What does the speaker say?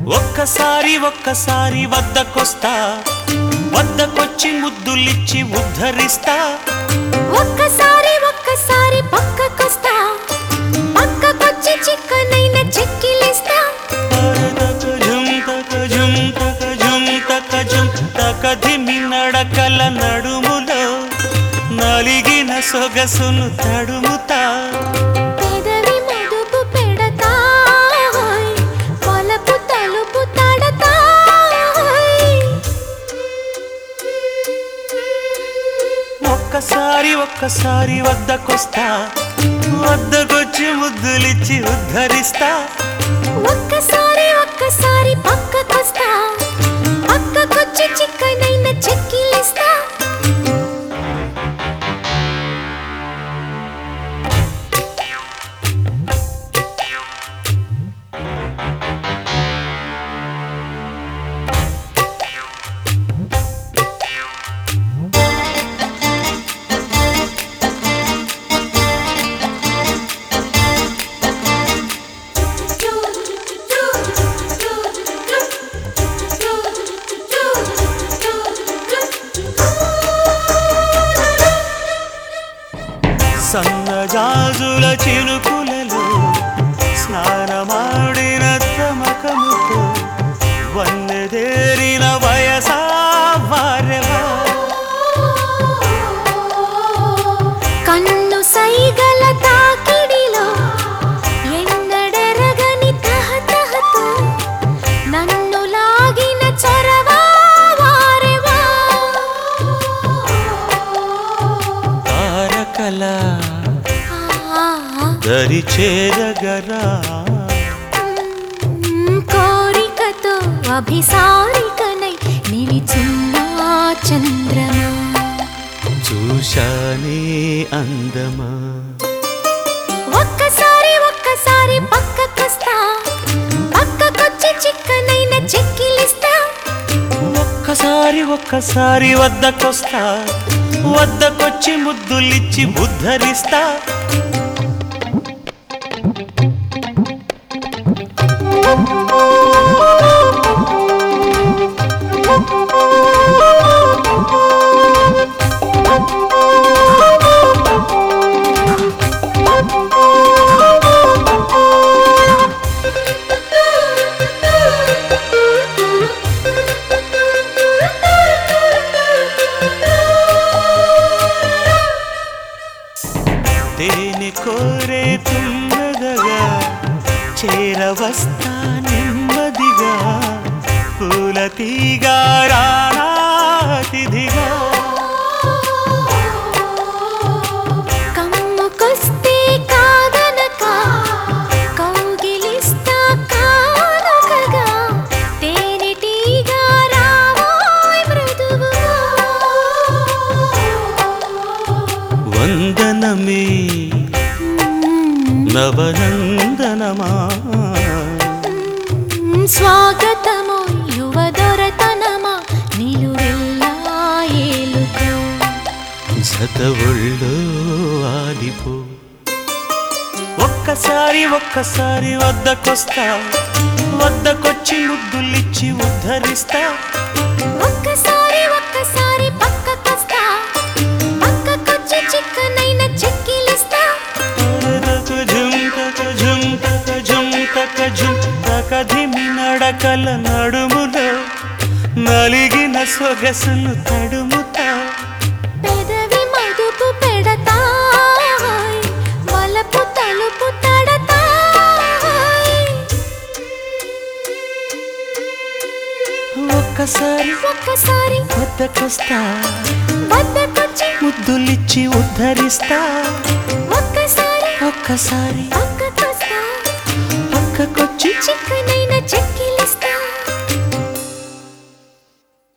ఒక్కసారి ఒక్కసారి వద్దకొస్తా వద్దకొచ్చి ముద్దులిచ్చి ఉద్ధరిస్తా ఒక్కసారి ఒక్కసారి పక్కకొస్తా పక్కకొచ్చి చిక్కనైన చెక్కిలిస్తా జుం తక జుం తక జుం తక జుం తక ధిమి నడకల నడుములో నలిగిన సొగసును తడుముతా పెదవి మదుపు పెడతా వలపు తలుపు తడతా ఒక్కసారి ఒక్కసారి వద్దకొస్తా వద్దకొచ్చి ముద్దులిచ్చి ఉద్ధరిస్తా ఒక్కసారి ఒక్కసారి పక్కకొస్తా పక్కకొచ్చి చిక్కనైన చెక్కిలిస్తా సన్నజాజుల చినుకులలో స్నానమాడిన తమకముతో వన్నెదేరిన వయసా వారెవా కన్ను సైగల తాకిడిలో ఎన్నడెరగని తహతహతో నన్ను లాగిన చొరవా వారెవా తారకల ఆ, దరి చేరగరా మ్, కోరికతో అభిసారికనై నిలిచున్న చంద్రమా చూశానే అందమా ఒక్కసారి ఒక్కసారి పక్కకొస్తా పక్కకొచ్చి చిక్కనైన చెక్కిలిస్తా ఒక్కసారి ఒక్కసారి వద్దకొస్తా వద్దకొచ్చి ముద్దులిచ్చి ఉద్ధరిస్తా తేనె కోరే తుమ్మదగా చేరవస్తా నెమ్మదిగా పూల తీగా రానాతిథిగా కమ్ముకొస్తే కాదనక కౌగిలిస్తా కానకగా తేనెటీగా రావోయ్ మృదువుగా వందనమే నవనందనమా మ్, స్వాగతము యువదొరతనమా నిలువెల్లా ఏలుకో జత ఒళ్ళో ఆలిపో ఒక్కసారి ఒక్కసారి వద్దకొస్తా వద్దకొచ్చి ముద్దులిచ్చి ఉద్ధరిస్తా ఒక్కసారి ఒక్కసారి పక్కకొస్తా పక్కకొచ్చి చిక్కనైన చెక్కిలిస్తా ధిమి నడకల నడుములో నలిగిన సొగసును తడుముతా పెదవి మదుపు పెడతా వలపు తలుపు తడతా ఒక్కసారి ఒక్కసారి వద్దకొస్తా వద్దకొచ్చి ముద్దులిచ్చి ఉద్ధరిస్తా ఒక్కసారి ఒక్కసారి పక్కకొస్తా పక్కకొచ్చి చిక్కనైన చెక్కి